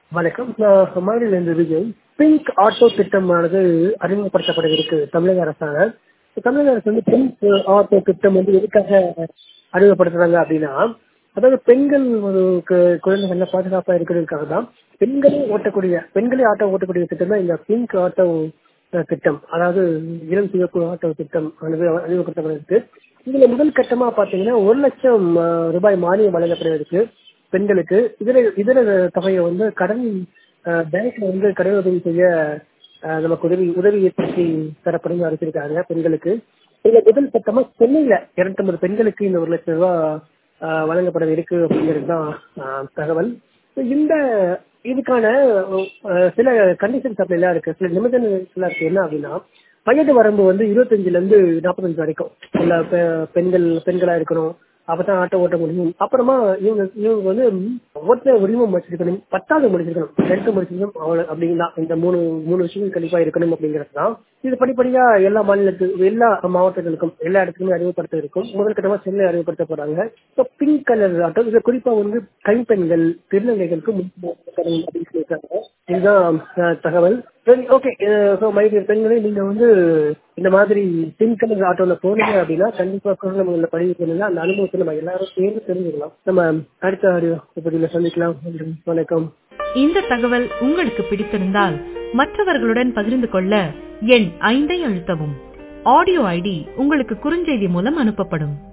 வணக்கம் நான் மதுரையிலிருந்து விஜய் பிங்க் ஆட்டோ திட்டமானது அறிமுகப்படுத்தப்பட இருக்கு தமிழக அரசால் தமிழக அரசு வந்து பிங்க் ஆட்டோ திட்டம் வந்து எதுக்காக அறிமுகப்படுத்துறாங்க அப்படின்னா அதாவது பெண்கள் ஒரு கு- குழந்தைகள்ல பாதுகாப்பா இருக்கிறதுக்காக தான் பெண்களே ஓட்டக்கூடிய பெண்களே ஆட்டோ ஓட்டக்கூடிய திட்டம் தான் இந்த பிங்க் ஆட்டோ அஹ், திட்டம் அதாவது இளம் சிவப்பு ஆட்டோ திட்டம் ஆனது அறிமுகப்படுத்தப்பட்டிருக்கு இதுல முதல் கட்டமா பாத்தீங்கன்னா ஒரு லட்சம் அஹ், ரூபாய் மானியம் வழங்கப்படுவதற்கு பெண்களுக்கு இதர இதர தொகையை வந்து கடன் அஹ், பேங்க்ல வந்து கடன் உதவி செய்ய அஹ், நமக்கு உதவி உதவி ஏற்படுத்தி தரப்படும் அறிவிச்சிருக்காங்க பெண்களுக்கு இதுல முதல் கட்டமா சென்னையில இருநூத்தம்பது பெண்களுக்கு இந்த ஒரு லட்சம் ரூபாய் அஹ், வழங்கப்பட இருக்கு அப்படிங்கிறது தான் அஹ், தகவல் So, இந்த இதுக்கான அஹ், சில கண்டிஷன்ஸ் அப்படி எல்லாம் இருக்கு சில நிபந்தனைகள் எல்லாம் இருக்கு என்ன அப்படின்னா வயது வரம்பு வந்து இருபத்தஞ்சுல இருந்து நாற்பத்தஞ்சு வரைக்கும் உள்ள பெ- பெண்கள் பெண்களா இருக்கணும் அப்பதான் ஆட்டோ ஓட்ட முடியும் அப்புறமா இவங்க இவங்க வந்து ஓட்ட உரிமம் வச்சிருக்கணும் பத்தாவது முடிச்சிருக்கணும் டென்த் முடிச்சிருக்கணும் அவ்வளவு அப்படின்னா இந்த மூணு மூணு விஷயங்கள் கண்டிப்பா இருக்கணும் அப்படிங்கிறது தான் இது படிப்படியா எல்லா மாநிலத்துக்கும் எல்லா மாவட்டங்களுக்கும் எல்லா இடத்துக்குமே அறிமுகப்படுத்த இருக்கும் முதல் கட்டமா சென்னை அறிமுகப்படுத்த போறாங்க இப்போ பிங்க் கலர் ஆட்டோ இது குறிப்பா வந்து கைப்பெண்கள் திருநங்கைகளுக்கு முக்கியத்துவம் தரும் அப்படின்னு சொல்லியிருக்காங்க இதுதான் அஹ், தகவல் சரி ஓகே ஸோ மைடியர் பெண்களே நீங்க வந்து இந்த மாதிரி பிங்க் கலர் ஆட்டோல போனீங்க அப்படின்னா கண்டிப்பா குழந்தை பதிவு பண்ணுங்க அந்த அனுபவத்தை நம்ம எல்லாரும் சேர்ந்து தெரிஞ்சுக்கலாம் நம்ம அடுத்த ஆடியோ பதிவில் சந்திக்கலாம் நன்றி. வணக்கம் இந்த தகவல் உங்களுக்கு பிடித்திருந்தால் மற்றவர்களுடன் பகிர்ந்து கொள்ள எண் ஐந்தை அழுத்தவும் ஆடியோ ஐடி உங்களுக்கு குறுஞ்செய்தி மூலம் அனுப்பப்படும்